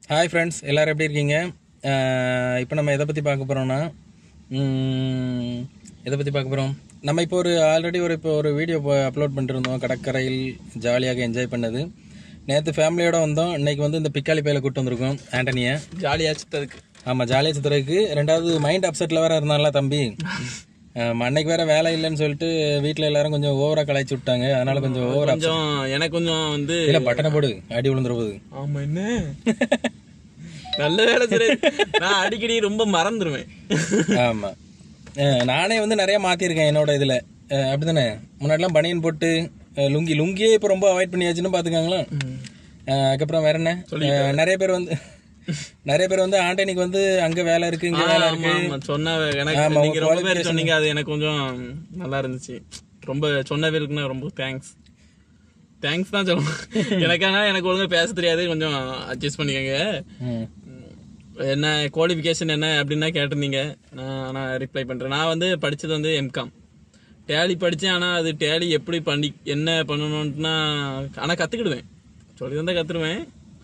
Hi friends எல்லாரும் எப்படி இருக்கீங்க இப்போ நம்ம எதை பற்றி பார்க்க போகிறோம்னா எதை பற்றி பார்க்க போகிறோம் நம்ம இப்போ ஒரு ஆல்ரெடி ஒரு இப்போ ஒரு வீடியோ அப்லோட் பண்ணிருந்தோம் கடற்கரையில் ஜாலியாக என்ஜாய் பண்ணது நேற்று ஃபேமிலியோட வந்தோம் இன்னைக்கு வந்து இந்த பிக்காளி பையில கூட்டு வந்திருக்கோம் ஆண்டனியை ஜாலியாக சுத்ததுக்கு ஆமாம் ஜாலியாக சுற்றுறதுக்கு ரெண்டாவது மைண்ட் அப்செட்டில் வேற இருந்தான்ல தம்பி ஆமா, அன்னைக்கு வேற வேலை இல்லைன்னு சொல்லிட்டு வீட்டில் எல்லாரும் கொஞ்சம் ஓவரா கலாய்ச்சி விட்டாங்க அதனால கொஞ்சம் ஓவரா கொஞ்சம் எனக்கு கொஞ்சம் வந்து இல்லை பட்டனை போடு அடி விழுந்துற போகுது ஆமா என்ன நல்ல வேலை சரி நான் அடிக்கடி ரொம்ப மறந்துடுவேன் ஆமா அஹ் நானே வந்து நிறைய மாத்திருக்கேன் என்னோட இதுல அஹ் அப்படிதானே முன்னாடிலாம் பனியன் போட்டு அஹ் லுங்கி லுங்கியே இப்போ ரொம்ப அவாய்ட் பண்ணியாச்சுன்னு பாத்துக்காங்களா அஹ் அதுக்கப்புறம் வேற என்ன அஹ் நிறைய பேர் வந்து நிறைய பேர் வந்து ஆண்டனிக்கு வந்து அங்க வேலை இருக்கு இங்க வேலை ஆமா இருக்கு ஆமா சொன்ன எனக்கு ஆமா, நீங்க உங்க ரொம்ப பேர் சொன்னீங்க அது எனக்கு கொஞ்சம் நல்லா இருந்துச்சு ரொம்ப சொன்ன பேருக்குன்னா ரொம்ப தேங்க்ஸ் தேங்க்ஸ் தான் சொல்லணும் எனக்கான எனக்கு ஒழுங்கா பேச தெரியாது கொஞ்சம் அட்ஜஸ்ட் பண்ணிக்கோங்க ம். என்ன குவாலிஃபிகேஷன் என்ன அப்படின்னா கேட்டிருந்தீங்க நான் நான் ரிப்ளை பண்றேன் நான் வந்து படிச்சது வந்து எம்காம் டேலி படிச்சேன் ஆனா அது டேலி எப்படி பண்ணி என்ன பண்ணணும்னா ஆனா கத்துக்கிடுவேன் சொல்லி தந்தா கத்துருவேன்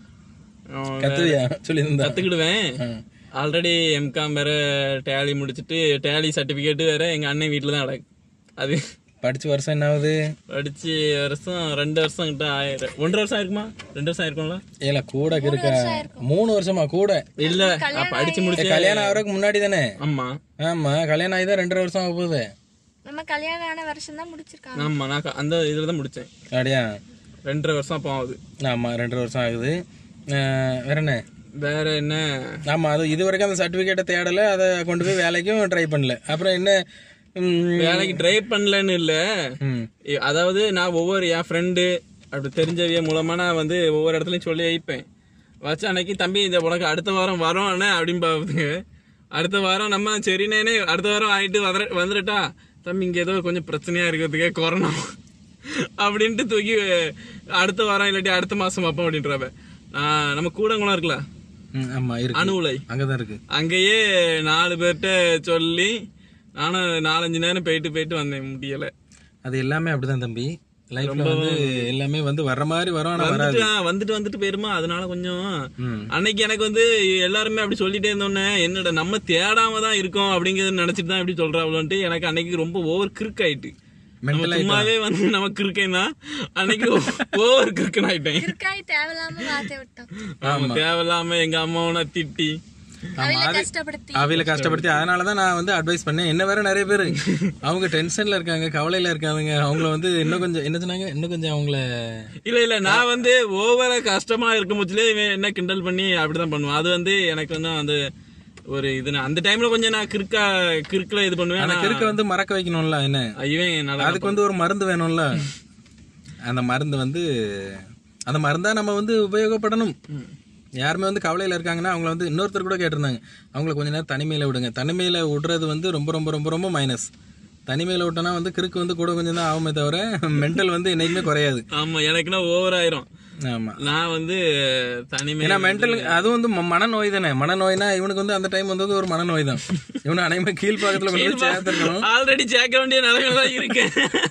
அஹ் கத்துவியா சொல்லியிருந்தா கத்துக்கிடுவேன் ஆல்ரெடி எம்காம் வேற டேலி முடிச்சிட்டு டேலி சர்டிபிகேட் வேற எங்க அண்ணன் வீட்டுல தான் அடக்கு அது படிச்சு வருஷம் என்ன ஆகுது படிச்சு வருஷம் ரெண்டு வருஷம் கிட்ட ஆயிரம் ஒன்றரை வருஷம் இருக்குமா ரெண்டு வருஷம் இருக்கும்ல ஏல கூட இருக்கா மூணு வருஷமா கூட இல்ல அப்ப படிச்சு முடிச்சு கல்யாணம் ஆகிறதுக்கு முன்னாடி தானே ஆமா ஆமா கல்யாணம் ஆகி தான் ரெண்டரை வருஷம் ஆக போகுது நம்ம கல்யாணம் ஆன வருஷம் தான் முடிச்சிருக்காங்க ஆமா நான் க- அந்த இதுல தான் முடிச்சேன் அப்படியா ரெண்டரை வருஷம் அப்போ ஆகுது ஆமா ரெண்டரை வருஷம் ஆகுது அஹ் வேற என்ன வேற என்ன ஆமா அது இது வரைக்கும் அந்த சர்டிபிகேட்டை தேடல அதை கொண்டு போய் வேலைக்கும் ட்ரை பண்ணல அப்புறம் என்ன ம், வேலைக்கு ட்ரை பண்ணலன்னு இல்ல ம், இ- அதாவது நான் ஒவ்வொரு என் ஃப்ரெண்டு அப்படி தெரிஞ்சவிய மூலமா நான் வந்து ஒவ்வொரு இடத்துலயும் சொல்லி வைப்பேன் வச்சு அன்னைக்கு தம்பி இந்த உனக்கு அடுத்த வாரம் வரோம் அண்ணே அப்படின்னு பாப்புங்க அடுத்த வாரம் நம்ம சரினே அடுத்த வாரம் ஆயிட்டு வந்துட வந்துடட்டா தம்பி இங்க ஏதோ கொஞ்சம் பிரச்சனையா இருக்கிறதுக்கே கொரோனா அப்படின்ட்டு தூக்கி அடுத்த வாரம் இல்லாட்டி அடுத்த மாசம் வைப்போம் அப்படின்றவ நான் நம்ம கூடங்குளம் இருக்குல்ல ம், ஆமா இருக்கு அணு உலை அங்கதான் இருக்கு அங்கேயே நாலு பேர்கிட்ட சொல்லி நானும் நாலஞ்சு நேரம் போயிட்டு போயிட்டு வந்தேன் முடியல அது எல்லாமே அப்படிதான் தம்பி லைஃப்ல வந்து எல்லாமே வந்து வர்ற மாதிரி வரும் ஆனா வராது வந்துட்டு ஆ, வந்துட்டு வந்துட்டு போயிருமா அதனால கொஞ்சம் ம். அன்னைக்கு எனக்கு வந்து எல்லாருமே அப்படி சொல்லிட்டே இருந்தோன்னே என்னடா நம்ம தேடாம தான் இருக்கோம் அப்படிங்கறத நினைச்சிட்டு தான் இப்படி சொல்றாங்களோன்ட்டு எனக்கு அன்னைக்கு ரொம்ப ஓவர் கிறுக்கு ஆயிட்டு நம்ம மென்டல் சும்மாவே வந்து நம்ம கிறுக்கேன்னா அன்னைக்கு ஓவர் கிறுக்கன் ஆயிட்டேன் இருக்காய் தேவையில்லாம வார்த்தை விட்டோம் ஆமா தேவையில்லாம எங்க அம்மாவனை திட்டி அவளை கஷ்டப்படுத்தி அவையில கஷ்டப்படுத்தி அதனாலதான் நான் வந்து அட்வைஸ் பண்ணேன் என்ன வேற நிறைய பேர் அவங்க டென்ஷன்ல இருக்காங்க கவலையில இருக்காங்க அவங்கள வந்து இன்னும் கொஞ்சம் என்ன சொன்னாங்க இன்னும் கொஞ்சம் அவங்கள இல்ல இல்ல நான் வந்து ஓவரா கஷ்டமா இருக்கும் போச்சுல இவன் என்ன கிண்டல் பண்ணி அப்படிதான் பண்ணுவான் அது வந்து எனக்கு வந்து அந்த ஒரு இது நான் அந்த டைம்ல கொஞ்சம் நான் கிறுக்கா கிறுக்குல இது பண்ணுவேன் அந்த ஆனா கிறுக்க வந்து மறக்க வைக்கணும்ல என்ன இவன் நல்லா அதுக்கு வந்து ஒரு மருந்து வேணும்ல அந்த மருந்து வந்து அந்த மருந்தா நம்ம வந்து உபயோகப்படணும் யாருமே வந்து கவலையில இருக்காங்கன்னா அவங்கள வந்து இன்னொருத்தர் கூட கேட்டிருந்தாங்க அவங்கள கொஞ்ச நேரம் தனிமையில விடுங்க தனிமையில விடுறது வந்து ரொம்ப ரொம்ப ரொம்ப ரொம்ப மைனஸ் தனிமையில விட்டோம்னா வந்து கிறுக்கு வந்து கூட கொஞ்சம் தான் ஆகுமே தவிர மென்டல் வந்து என்னைக்குமே குறையாது ஆமா எனக்குன்னா ஓவர் ஆயிரும் ஆமா நான் வந்து தனிமை ஏன்னா மென்டல் அதுவும் வந்து ம- மனநோய் தானே மனநோய்னா இவனுக்கு வந்து அந்த டைம் வந்தது ஒரு மனநோய் தான் இவனு அனைமே கீழ்ப்பாக்கத்துல கொண்டு போய் சேர்த்துருக்கணும் ஆல்ரெடி சேர்க்க வேண்டிய நிலைமையில தான் இருக்கேன்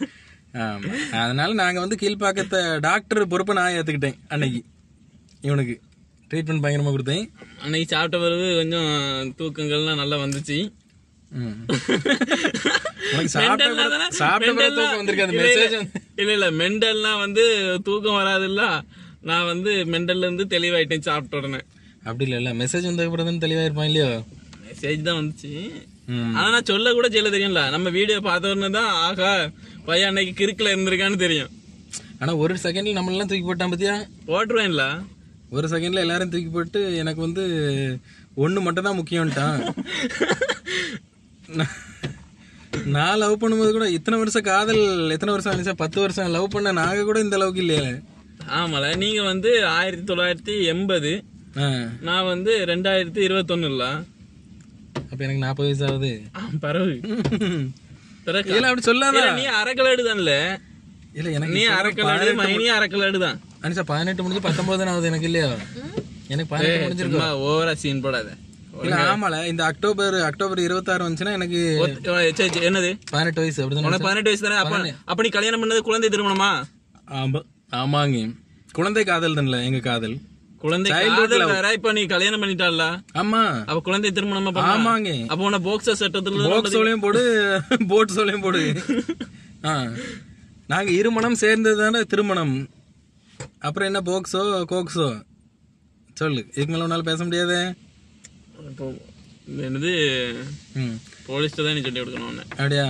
ஆமா அதனால நாங்க வந்து கீழ்ப்பாக்கத்தை டாக்டர் பொறுப்பை நான் ஏத்துக்கிட்டேன் அன்னைக்கு இவனுக்கு ட்ரீட்மெண்ட் பயங்கரமா கொடுத்தேன் அன்னைக்கு சாப்பிட்ட பிறகு கொஞ்சம் தூக்கங்கள்லாம் நல்லா வந்துச்சு ம். உனக்கு சாப்பிட்ட மெண்டல்னா தானே? பிறகு- சாப்பிட்ட பிறகு மெண்டல்னா- தூக்கம் வந்திருக்கு அந்த இல்ல, இல்ல. மெசேஜ் இல்ல இல்ல மெண்டல்னா வந்து தூக்கம் வராதுல்ல நான் வந்து மெண்டல்ல இருந்து தெளிவாயிட்டேன் சாப்பிட்ட உடனே அப்படி இல்ல இல்ல மெசேஜ் வந்த அப்புறம் தான் தெளிவா இருப்பான் இல்லையோ மெசேஜ் தான் வந்துச்சு ம். ஆனா நான் சொல்ல கூட சொல்ல தெரியும்ல நம்ம வீடியோ பார்த்த உடனே தான் ஆகா பையன் அன்னைக்கு கிறுக்குல இருந்திருக்கான்னு தெரியும் ஆனா ஒரு செகண்ட்ல நம்ம எல்லாம் தூக்கி போட்டான் பத்தியா போட்டுருவேன்ல ஒரு செகண்ட்ல எல்லாரும் தூக்கி போட்டு எனக்கு வந்து ஒண்ணு மட்டும் தான் முக்கியம்ட்டான் நான்- நான் லவ் பண்ணும்போது கூட இத்தனை வருஷம் காதல் எத்தனை வருஷம் ஆனிச்சா பத்து வருஷம் லவ் பண்ண நாங்க கூட இந்த அளவுக்கு இல்லையே ஆமால நீங்க வந்து ஆயிரத்தி தொள்ளாயிரத்தி எண்பது ஆ. நான் வந்து ரெண்டாயிரத்தி இருபத்தொன்னுல அப்ப எனக்கு நாற்பது வயசு ஆகுது பரவு பிறகு இல்ல அப்படி சொல்லாத இல்ல, நீ அரைக்கலாடு தான்ல இல்ல எனக்கு நீ அரைக்கலாடு மைனி அரைக்கலாடு தான் அனிஷா பதினெட்டு முடிஞ்சு பத்தொன்பது தானே ஆகுது எனக்கு இல்லையா எனக்கு பதினெட்டு முடிஞ்சிருக்கு சும்மா ஓவரா சீன் போடாத இல்ல ஆமால இந்த அக்டோபர் அக்டோபர் இருபத்தாறு வந்துச்சுன்னா எனக்கு ஒத்- ஓ, சரி, சரி, என்னது பதினெட்டு வயசு அப்படிதானே உனக்கு பதினெட்டு வயசு தானே அப்ப அப்ப நீ கல்யாணம் பண்ணது குழந்தை திருமணமா ஆமா ஆமாங்க குழந்தை காதல் தானே எங்க காதல் குழந்தை காதல் வேற இப்ப நீ கல்யாணம் பண்ணிட்டால ஆமா அவ குழந்தை திருமணமா பண்ணா ஆமாங்க அப்ப உன போக்சர் சட்டத்துல போட் சோலையும் போடு போட் சோலையும் போடு ஆ நாங்க இருமணம் சேர்ந்தது தானே திருமணம் அப்புறம் என்ன போக்ஸோ கோக்ஸோ சொல்லு இதுக்கு மேல உன்னால பேச முடியாதே இப்போ என்னது ம் போலீஸ்ட தான் நீ சொல்லி கொடுக்கணும் உன்னை. அப்படியா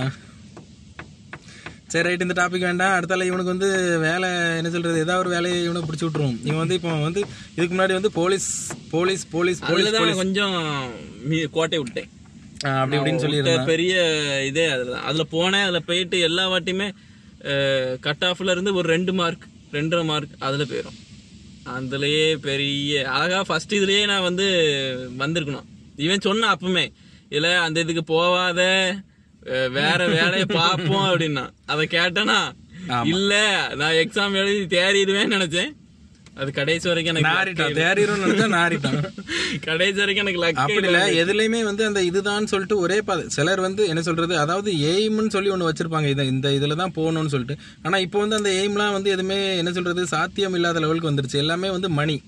சரி ரைட் இந்த டாபிக் வேண்டாம் அடுத்தால இவனுக்கு வந்து வேலை என்ன சொல்றது ஏதாவது ஒரு வேலையை இவனுக்கு பிடிச்சி விட்டுருவோம் இவன் வந்து இப்போ வந்து இதுக்கு முன்னாடி வந்து போலீஸ் போலீஸ் போலீஸ் போலீஸ் அதுலதான் கொஞ்சம் மீ- கோட்டை விட்டேன் ஆ, அப்படி இப்படின்னு சொல்லி விட்ட பெரிய இதே அதுல அதுல போனேன் அதுல போயிட்டு எல்லா வாட்டியுமே கட் ஆஃப்ல இருந்து ஒரு ரெண்டு மார்க் ரெண்டரை மார்க் அதுல போயிடும் அதுலயே பெரிய அழகா ஃபர்ஸ்ட் இதுலயே நான் வந்து வந்திருக்கணும் இவன் சொன்னான் அப்பவுமே இல்ல அந்த இதுக்கு போவாத அஹ், வேற வேலையை பார்ப்போம் அப்படின்னா அதை கேட்டனா இல்ல நான் எக்ஸாம் எழுதி தேறிடுவேன்னு நினைச்சேன் அது கடைசி வரைக்கும் எனக்கு luck நாரிட்டான் தேறிடும் நினைச்சா நாரிட்டான் கடைசி வரைக்கும் எனக்கு லக் அப்படி இல்ல எதுலயுமே வந்து அந்த இதுதான் சொல்லிட்டு ஒரே பாதை சிலர் வந்து என்ன சொல்றது அதாவது எய்ம்னு சொல்லி ஒண்ணு வச்சிருப்பாங்க இதை இந்த இதுல தான் போகணும்னு சொல்லிட்டு ஆனா இப்போ வந்து அந்த எய்ம்லாம் வந்து எதுவுமே என்ன சொல்றது சாத்தியம் இல்லாத லெவலுக்கு வந்துருச்சு எல்லாமே வந்து money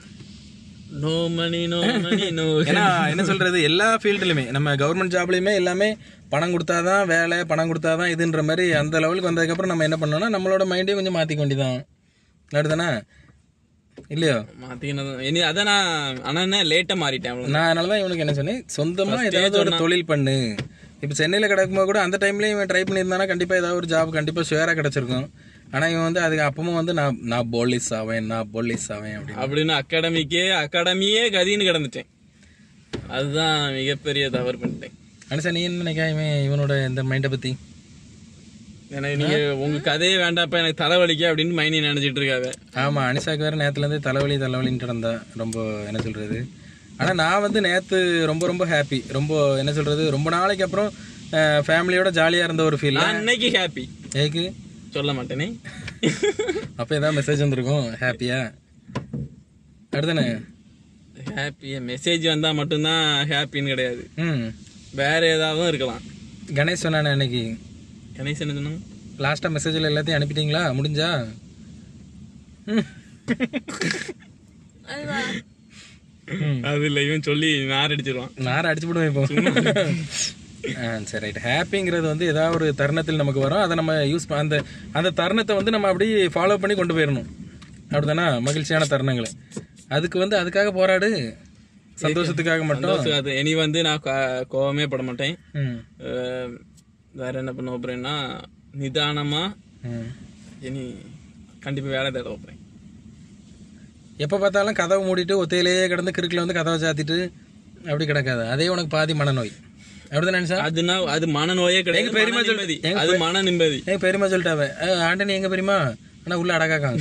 no money no money no ஏன்னா என்ன சொல்றது எல்லா ஃபீல்டுலையுமே நம்ம கவர்மெண்ட் ஜாப்லயுமே எல்லாமே பணம் கொடுத்தாதான் வேலை பணம் கொடுத்தாதான் இதுன்ற மாதிரி அந்த லெவலுக்கு வந்ததுக்கப்புறம் நம்ம என்ன பண்ணோம்னா நம்மளோட மைண்டையும் கொஞ்சம் மாத்திக்க வேண்டியதான் அப்படிதானே இல்லையோ மாத்திக்கினது இனி அதான் நான் ஆனா என்ன லேட்டா மாறிட்டேன் அவ்வளவுதான். நான் அதனால தான் இவனுக்கு என்ன சொன்னேன் சொந்தமா ஏதாவது ஒரு தொழில் பண்ணு இப்போ சென்னையில் கிடக்கும்போது கூட அந்த டைம்லயும் இவன் ட்ரை பண்ணியிருந்தானா கண்டிப்பா ஏதாவது ஒரு ஜாப் கண்டிப்பா ஷுவரா கிடைச்சிருக்கும் ஆனா இவன் வந்து அதுக்கு அப்பவும் வந்து நான் நான் போலீஸ் ஆவேன் நான் போலீஸ் ஆவேன் அப்படின்னு அப்படின்னு அகாடமிக்கே அகாடமியே கதின்னு கிடந்துட்டேன் அதுதான் மிகப்பெரிய தவறு பண்ணிட்டேன் அனுசா நீ என்ன நினைக்க இவன் இவனோட இந்த மைண்டை பத்தி ஏன்னா நீங்க உங்க கதையே வேண்டாப்பா எனக்கு தலைவலிக்க அப்படின்னு மைனி நினைச்சிட்டு இருக்காவ ஆமா அனிஷாக்கு வேற நேத்துல இருந்து தலைவலி தலைவலின்னு கிடந்தா ரொம்ப என்ன சொல்றது ஆனா நான் வந்து நேத்து ரொம்ப ரொம்ப ஹாப்பி ரொம்ப என்ன சொல்றது ரொம்ப நாளைக்கு அப்புறம் ஃபேமிலியோட ஜாலியா இருந்த ஒரு ஃபீல் நான் இன்னைக்கு ஹாப்பி ஏக்கு சொல்ல மாட்டேனே அப்ப ஏதாவது மெசேஜ் வந்திருக்கும் ஹாப்பியா அடுத்தானே ஹாப்பி மெசேஜ் வந்தா மட்டும்தான் ஹாப்பின்னு கிடையாது ம் வேற ஏதாவது இருக்கலாம் கணேஷ் சொன்னானே அன்னைக்கு கணேஷ் என்ன சொன்னாங்க லாஸ்டா மெசேஜ்ல எல்லாத்தையும் அனுப்பிட்டீங்களா முடிஞ்சா ம். அதுவா ம். அது இல்ல இவன் சொல்லி நார் அடிச்சிருவான் நாரை அடிச்சு விடுவேன் இப்போ ஆ சரி ரைட் ஹாப்பிங்கிறது வந்து ஏதாவது ஒரு தருணத்தில் நமக்கு வரும் அதை நம்ம யூஸ் அந்த அந்த தருணத்தை வந்து நம்ம அப்படியே ஃபாலோ பண்ணி கொண்டு போயிடணும் அப்படிதானே மகிழ்ச்சியான தருணங்களை அதுக்கு வந்து அதுக்காக போராடு சந்தோஷத்துக்காக மட்டும் சந்தோஷம் அது இனி வந்து நான் கோ- கோவமே பட மாட்டேன் ம் அஹ் வேற என்ன பண்ண போறேன்னா நிதானமா ம் இனி கண்டிப்பா வேலை தேட வைப்பேன் எப்போ பார்த்தாலும் கதவை மூடிட்டு ஒத்தையிலேயே கிடந்து கிறுக்கில் வந்து கதவை சாத்திட்டு அப்படி கிடக்காது அதே உனக்கு பாதி மனநோய் அப்படிதான் நினைச்சா அதுனா அது மனநோயே கிடையாது பெரியம்மா மன சொல்லு. நிம்மதி எங்க அது மன நிம்மதி ஏங்க பெரியமா சொல்லிட்டாவே "அஹ், ஆண்டனி எங்க பெரியமா ஆனா உள்ள அடகாக்காங்க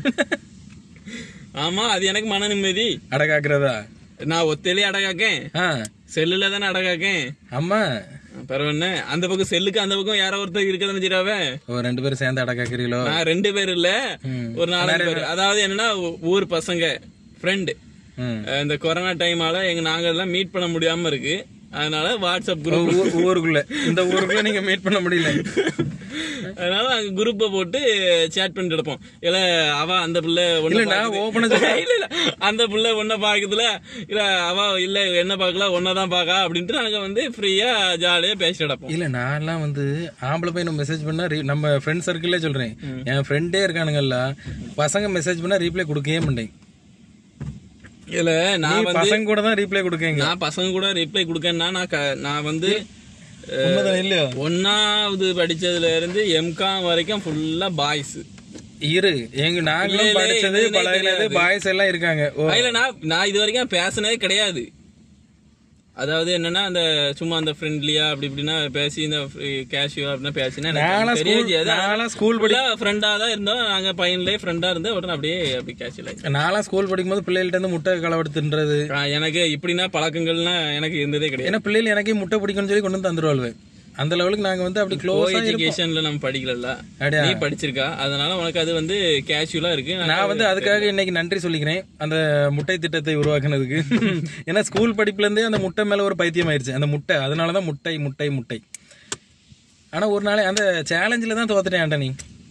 ஆமா அது எனக்கு மன நிம்மதி அடகாக்குறதா நான் ஒத்தையிலே அடகாக்கேன் ஆ செல்லுல தானே அடகாக்கேன் அம்மா பரவாயில்ல அந்த பக்கம் செல்லுக்கு அந்த பக்கம் யாரோ ஒருத்தர் இருக்கதான் வச்சிடாவே ஓ ரெண்டு பேரும் சேர்ந்து அடகாக்குறீங்களோ நான் ரெண்டு பேர் இல்ல ம். ஒரு நாலஞ்சு பேர் அதாவது என்னன்னா ஊ- ஊர் பசங்க ஃப்ரெண்டு ம் இந்த கொரோனா டைமால எங்க நாங்க எல்லாம் மீட் பண்ண முடியாம இருக்கு அதனால வாட்ஸ்அப் குரூப் ஊ- ஊருக்குள்ள இந்த ஊருக்குள்ள நீங்க மீட் பண்ண முடியல அதனால அங்க குரூப்ப போட்டு சேட் பண்ணிட்டு இருப்போம் இல்ல அவ அந்த பிள்ளை ஒண்ணு இல்ல, நான் பாக்குது. open ஆ இல்ல இல்ல அந்த பிள்ளை ஒன்ன பாக்குதுல இல்ல அவ இல்ல என்ன பாக்கல ஒன்னதான் பாக்கா அப்படின்ட்டு நாங்க வந்து ஃப்ரீயா ஜாலியா பேசிட்டு கிடப்போம் இல்ல நான்லாம் வந்து ஆம்பளை பையன் மெசேஜ் பண்ணா re- நம்ம ஃப்ரெண்ட் சர்க்கிள்ல சொல்றேன் என் ஃப்ரெண்டே இருக்கானுங்கல்ல பசங்க மெசேஜ் பண்ணா ரீப்ளை கொடுக்கவே மாட்டேன் இல்ல நான் நீ பசங்க கூட தான் ரீப்ளை கொடுக்கீங்க நான் பசங்க கூட ரிப்ளை கொடுக்கேன்னா நான் க- நான் வந்து அஹ், உண்மைதான் இல்லையா ஒன்னாவது படிச்சதுல இருந்து எம்காம் வரைக்கும் ஃபுல்லா பாய்ஸ் இரு எங்க நாங்களும் இல்ல, படிச்சது என்னன்னே பழகினது தெரியாது. பாய்ஸ் எல்லாம் இருக்காங்க ஓ இல்ல நான் நான் இது வரைக்கும் பேசினதே கிடையாது அதாவது என்னன்னா அந்த சும்மா அந்த ஃப்ரெண்ட்லியா அப்படி இப்படின்னா பேசி இந்த கேஷுவல் அப்படின்னா பேசினா நான்லாம் school- நான்லாம் school படி- ஃப்ரெண்டா தான் இருந்தோம் நாங்க பையன்லயே ஃப்ரெண்டா இருந்தோம் உடனே அப்படியே அப்படி கேஷுவல் ஆயிடுச்சு நான்லாம் ஸ்கூல் படிக்கும்போது பிள்ளைகள்ட்ட இருந்து முட்டை களவெடுத்துன்றது ஆ, எனக்கு இப்படின்னா பழக்கங்கள்னா எனக்கு இருந்ததே கிடையாது ஏன்னா பிள்ளைகள் எனக்கே முட்டை பிடிக்கும்னு சொல்லி கொண்டு வந்து தந்துருவாள் அந்த லெவலுக்கு நாங்க வந்து அப்படி கோ க்ளோஸா எஜுகேஷன்ல நம்ம படிக்கல அப்படியா? நீ படிச்சிருக்கா அதனால உனக்கு அது வந்து கேஷுவலா இருக்கு நான் வந்து அதுக்காக இன்னைக்கு நன்றி சொல்லிக்கிறேன் அந்த முட்டை திட்டத்தை உருவாக்குனதுக்கு ஏன்னா ஸ்கூல் படிப்புல இருந்தே அந்த முட்டை மேல ஒரு பைத்தியம் ஆயிருச்சு அந்த முட்டை அதனாலதான் முட்டை முட்டை முட்டை ஆனா ஒரு நாள் அந்த சேலஞ்சில தான் தோத்துட்டேன் ஆண்டனி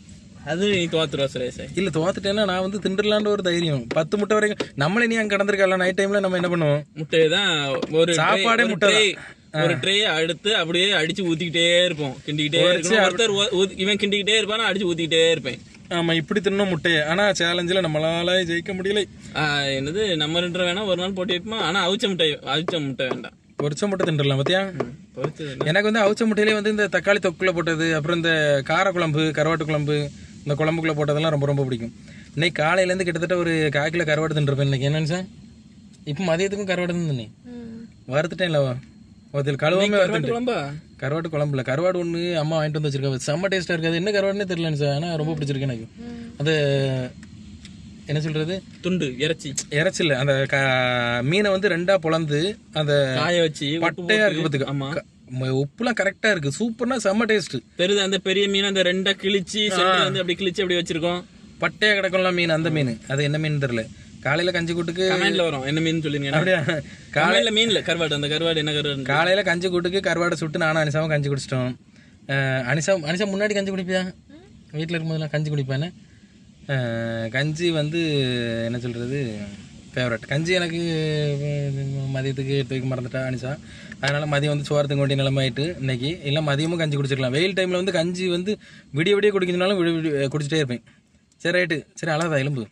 அது நீ தோத்துருவா சுரேஷ் இல்ல தோத்துட்டேன்னா நான் வந்து திண்டுலான்ற ஒரு தைரியம் பத்து முட்டை வரைக்கும் நம்மளே நீ அங்க கடந்திருக்கல நைட் டைம்ல நம்ம என்ன பண்ணுவோம் முட்டையை தான் ஒரு tray- சாப்பாடே ஒரு முட்டை tray ஒரு ட்ரே அடுத்து அப்படியே அடிச்சு ஊத்திக்கிட்டே இருப்போம் கிண்டிக்கிட்டே இருக்கணும் ஒருத்தர் ஊ- ஊத்தி- இவன் கிண்டிக்கிட்டே இருப்பான் நான் அடிச்சு ஊத்திக்கிட்டே இருப்பேன் ஆமா இப்படி தின்னும் முட்டையை ஆனா சேலஞ்சில் நம்மளால ஜெயிக்க முடியல ஆஹ் என்னது நம்ம ரெண்டு பேரும் வேணா ஒரு நாள் போட்டி வைப்போமா ஆனா அவிச்ச முட்டை அவிச்ச முட்டை வேண்டாம் பொரிச்ச முட்டை தின்றலாம் பாத்தியா பொரிச்சது என்ன? எனக்கு வந்து அவிச்ச முட்டையிலே வந்து இந்த தக்காளி தொக்குல போட்டது அப்புறம் இந்த கார குழம்பு கருவாட்டு குழம்பு இந்த குழம்புக்குள்ள போட்டதெல்லாம் ரொம்ப ரொம்ப பிடிக்கும் இன்னைக்கு காலையில இருந்து கிட்டத்தட்ட ஒரு கால் கிலோ கருவாடு தின்றுப்பேன் இன்னைக்கு என்னன்னு சார் இப்போ மதியத்துக்கும் கருவாடு தான் தின்னேன் ம். வறுத்துட்டேன் ஒருத்தர் கழுவாமே கருவாட்டு வறுத்துட்டு குழம்பா கருவாட்டு குழம்புல கருவாடு ஒன்று அம்மா வாங்கிட்டு வந்து வச்சிருக்காங்க செம்ம டேஸ்ட்டாக இருக்காது என்ன கருவாடுனே தெரியலன்னு சார் ஆனால் ரொம்ப பிடிச்சிருக்கு எனக்கு அந்த என்ன சொல்றது துண்டு இறைச்சி இறைச்சில்ல அந்த க- மீனை வந்து ரெண்டா பொளந்து அந்த காய வச்சு உப்பு பட்டையா இருக்கு போட்டு- பார்த்துக்க ஆமா க- ம- உப்புலாம் கரெக்டா இருக்கு சூப்பர்னா செம்ம டேஸ்ட் பெருது அந்த பெரிய மீன் அந்த ரெண்டா கிழிச்சு சென்டர்ல வந்து அப்படி கிழிச்சு அப்படி வச்சிருக்கோம் பட்டையா கிடக்கும்ல மீன் அந்த மீன் அது என்ன மீன் தெரியல காலையில கஞ்சி கூட்டுக்கு கமெண்ட்ல வரும் என்ன மீன் சொல்லுங்க அப்படியா கமெண்ட்ல மீன்ல கருவாடு அந்த கருவாடு என்ன கருவாடு காலையில கஞ்சி கூட்டுக்கு கருவாடை சுட்டு நானும் அனிசாவும் கஞ்சி குடிச்சிட்டோம் அஹ் அனிசா அனிசா முன்னாடி கஞ்சி குடிப்பியா வீட்டில் இருக்கும்போதெல்லாம் கஞ்சி குடிப்பேன்னு அஹ் கஞ்சி வந்து என்ன சொல்றது ஃபேவரட் கஞ்சி எனக்கு அஹ், மதியத்துக்கு எடுத்து வைக்க மறந்துட்டா அனிசா அதனால மதியம் வந்து சோறு தங்க வேண்டிய நிலைமை ஆயிட்டு இன்னைக்கு இல்லை மதியமும் கஞ்சி குடிச்சிருக்கலாம் வெயில் டைம்ல வந்து கஞ்சி வந்து விடிய விடிய குடிக்கிறதுனாலும் விடிய விடிய குடிச்சிட்டே இருப்பேன் சரி ரைட்டு சரி அழகா எலும்பு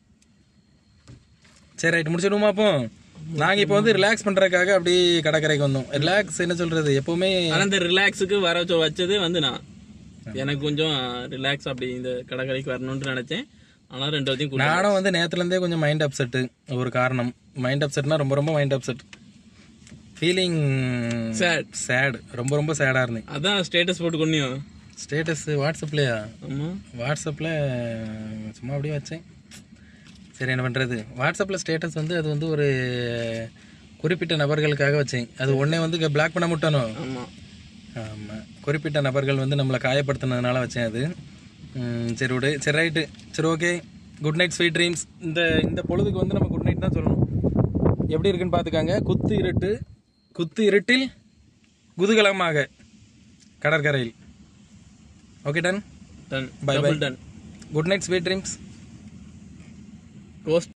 சரி ரைட்டு முடிச்சிடுவோமா அப்போ நாங்க இப்போ வந்து ரிலாக்ஸ் பண்றதுக்காக அப்படி கடற்கரைக்கு வந்தோம் ரிலாக்ஸ் என்ன சொல்றது எப்பவுமே ஆனா இந்த ரிலாக்ஸுக்கு வர வச்ச- வச்சது வந்து நான் எனக்கு கொஞ்சம் ரிலாக்ஸ் அப்படி இந்த கடற்கரைக்கு வரணும்னு நினைச்சேன் ஆனா ரெண்டு வரையும் கூட நானும் வந்து நேத்துல இருந்தே கொஞ்சம் மைண்ட் அப்செட் ஒரு காரணம் மைண்ட் அப்செட்னா ரொம்ப ரொம்ப mind upset feeling Sad. Sad ரொம்ப ரொம்ப சேடா இருந்தேன் அதான் ஸ்டேட்டஸ் போட்டு கொண்டியும் ஸ்டேட்டஸ் வாட்ஸ்அப்லயா ஆமா வாட்ஸ்அப்பில் சும்மா அப்படியே வச்சேன் சரி என்ன பண்ணுறது வாட்ஸ்அப்பில் ஸ்டேட்டஸ் வந்து அது வந்து ஒரு குறிப்பிட்ட நபர்களுக்காக வச்சேன் அது உடனே வந்து பிளாக் பண்ண முட்டானோ ஆமா ஆமாம் குறிப்பிட்ட நபர்கள் வந்து நம்மளை காயப்படுத்தினதுனால வச்சேன் அது ம், சரி விடு சரி ரைட்டு சரி okay good night sweet dreams இந்த இந்த பொழுதுக்கு வந்து நம்ம குட் நைட் தான் சொல்லணும் எப்படி இருக்குன்னு பார்த்துக்காங்க குத்து இருட்டு குத்து இருட்டில் குதூகலமாக கடற்கரையில் okay done done Bye bye. Double done good night sweet dreams roast